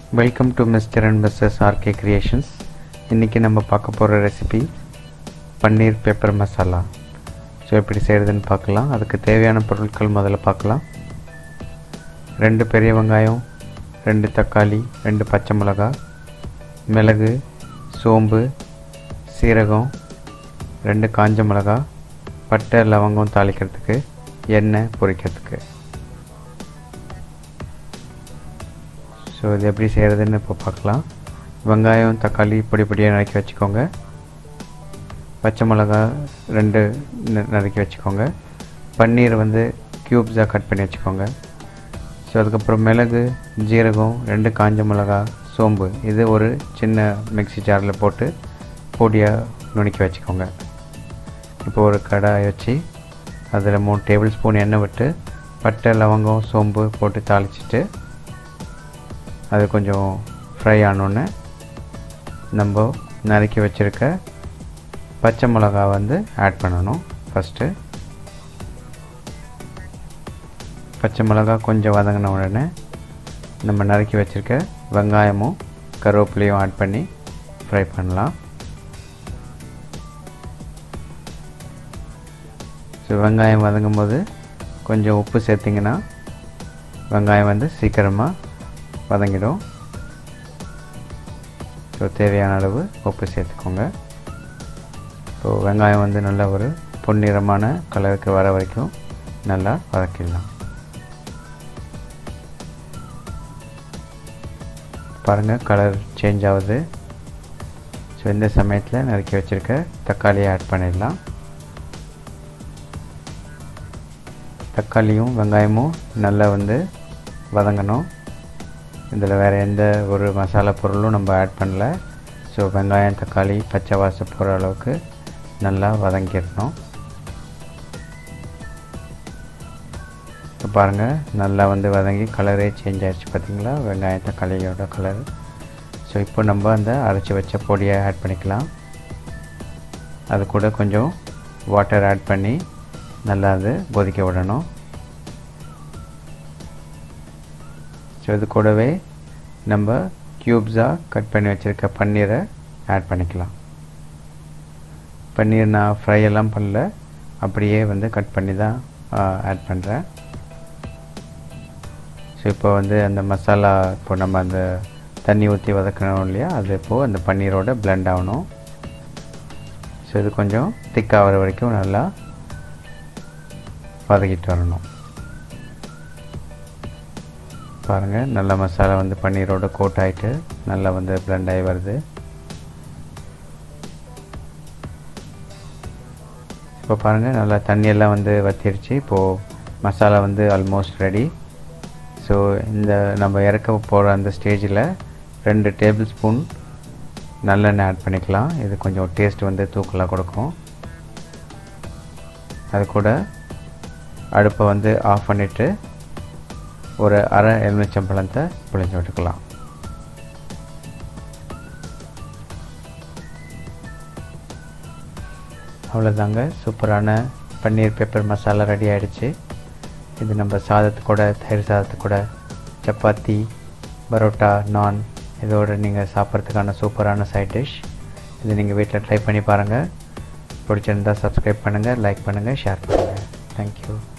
welcome to mister and missus RK creations இன்றைக்கி நம்ம பார்க்க போகிற recipe paneer pepper masala so எப்படி செய்கிறதுன்னு பார்க்கலாம் அதுக்கு தேவையான பொருட்கள் முதல்ல பார்க்கலாம் ரெண்டு பெரிய வெங்காயம் ரெண்டு தக்காளி ரெண்டு பச்சை மிளகாய் மிளகு சோம்பு சீரகம் ரெண்டு காஞ்ச மிளகாய் பட்டை லவங்கம் தாளிக்கிறதுக்கு எண்ணெய் பொரிக்கிறதுக்கு ஸோ இது எப்படி செய்கிறதுன்னு இப்போ பார்க்கலாம் வெங்காயம் தக்காளி பொடி பொடியாக நறுக்கி வச்சுக்கோங்க பச்சை மிளகா ரெண்டு நறுக்கி வச்சுக்கோங்க பன்னீர் வந்து க்யூப்ஸாக கட் பண்ணி வச்சுக்கோங்க ஸோ அதுக்கப்புறம் மிளகு ஜீரகம் ரெண்டு காஞ்ச மிளகா சோம்பு இது ஒரு சின்ன மிக்சி ஜாரில் போட்டு பொடியாக நுணுக்கி வச்சுக்கோங்க இப்போ ஒரு கடாய் வச்சு அதில் மூணு டேபிள் ஸ்பூன் எண்ணெய் விட்டு பட்டை லவங்கம் சோம்பு போட்டு தாளிச்சிட்டு அது கொஞ்சம் ஃப்ரை ஆனோடனே நம்ம நறுக்கி வச்சுருக்க பச்சை மிளகா வந்து ஆட் பண்ணணும் ஃபஸ்ட்டு பச்சை மிளகா கொஞ்சம் வதங்கின உடனே நம்ம நறுக்கி வச்சுருக்க வெங்காயமும் கருவேப்பிலையும் ஆட் பண்ணி ஃப்ரை பண்ணலாம் ஸோ வெங்காயம் வதங்கும் போது கொஞ்சம் உப்பு சேர்த்திங்கன்னா வெங்காயம் வந்து சீக்கிரமாக வதங்கிடும் ஸோ தேவையான அளவு உப்பு சேர்த்துக்கோங்க ஸோ வெங்காயம் வந்து நல்ல ஒரு பொன்னிறமான கலருக்கு வர வரைக்கும் நல்லா வதக்கிடலாம் பாருங்கள் கலர் சேஞ்ச் ஆகுது ஸோ இந்த சமயத்தில் நறுக்கி வச்சுருக்க தக்காளியை ஆட் பண்ணிடலாம் தக்காளியும் வெங்காயமும் நல்லா வந்து வதங்கணும் இதில் வேறு எந்த ஒரு மசாலா பொருளும் நம்ம ஆட் பண்ணல ஸோ வெங்காயம் தக்காளி பச்சை வாசம் போகிற அளவுக்கு நல்லா வதங்கிடணும் இப்போ பாருங்கள் நல்லா வந்து வதங்கி கலரே சேஞ்ச் ஆகிடுச்சு பார்த்திங்களா வெங்காயம் தக்காளியோட கலர் ஸோ இப்போ நம்ம அந்த அரைச்சி வச்ச பொடியை ஆட் பண்ணிக்கலாம் அது கூட கொஞ்சம் வாட்டர் ஆட் பண்ணி நல்லா அது கொதிக்க விடணும் ஸோ இது கூடவே நம்ம க்யூப்ஸாக கட் பண்ணி வச்சுருக்க பன்னீரை ஆட் பண்ணிக்கலாம் பன்னீர் நான் ஃப்ரை எல்லாம் பண்ணல அப்படியே வந்து கட் பண்ணி தான் ஆட் பண்ணுறேன் ஸோ இப்போ வந்து அந்த மசாலா இப்போ நம்ம அந்த தண்ணி ஊற்றி வதக்கணும் இல்லையா அது இப்போது அந்த பன்னீரோட பிளெண்ட் ஆகணும் ஸோ இது கொஞ்சம் திக்காகிற வரைக்கும் நல்லா வதக்கிட்டு வரணும் பாருங்கள் நல்லா மசாலா வந்து பன்னீரோட கோட் ஆகிட்டு நல்லா வந்து பிளெண்ட் ஆகி வருது இப்போ பாருங்கள் நல்லா தண்ணியெல்லாம் வந்து வத்திருச்சு இப்போது மசாலா வந்து ஆல்மோஸ்ட் ரெடி ஸோ இந்த நம்ம இறக்க போகிற அந்த ஸ்டேஜில் ரெண்டு டேபிள் ஸ்பூன் நல்லெண்ணெய் ஆட் பண்ணிக்கலாம் இது கொஞ்சம் டேஸ்ட் வந்து தூக்கலாக கொடுக்கும் அது கூட அடுப்பை வந்து ஆஃப் பண்ணிவிட்டு ஒரு அரை எலுமிச்சம்பழத்தை புளிஞ்சு விட்டுக்கலாம் அவ்வளோதாங்க சூப்பரான பன்னீர் பெப்பர் மசாலா ரெடி ஆகிடுச்சு இது நம்ம சாதத்து கூட தயிர் சாதத்து கூட சப்பாத்தி பரோட்டா நான் இதோடு நீங்கள் சாப்பிட்றதுக்கான சூப்பரான சைட் டிஷ் இது நீங்கள் வீட்டில் ட்ரை பண்ணி பாருங்கள் பிடிச்சிருந்தால் சப்ஸ்கிரைப் பண்ணுங்கள் லைக் பண்ணுங்கள் ஷேர் பண்ணுங்கள் தேங்க்யூ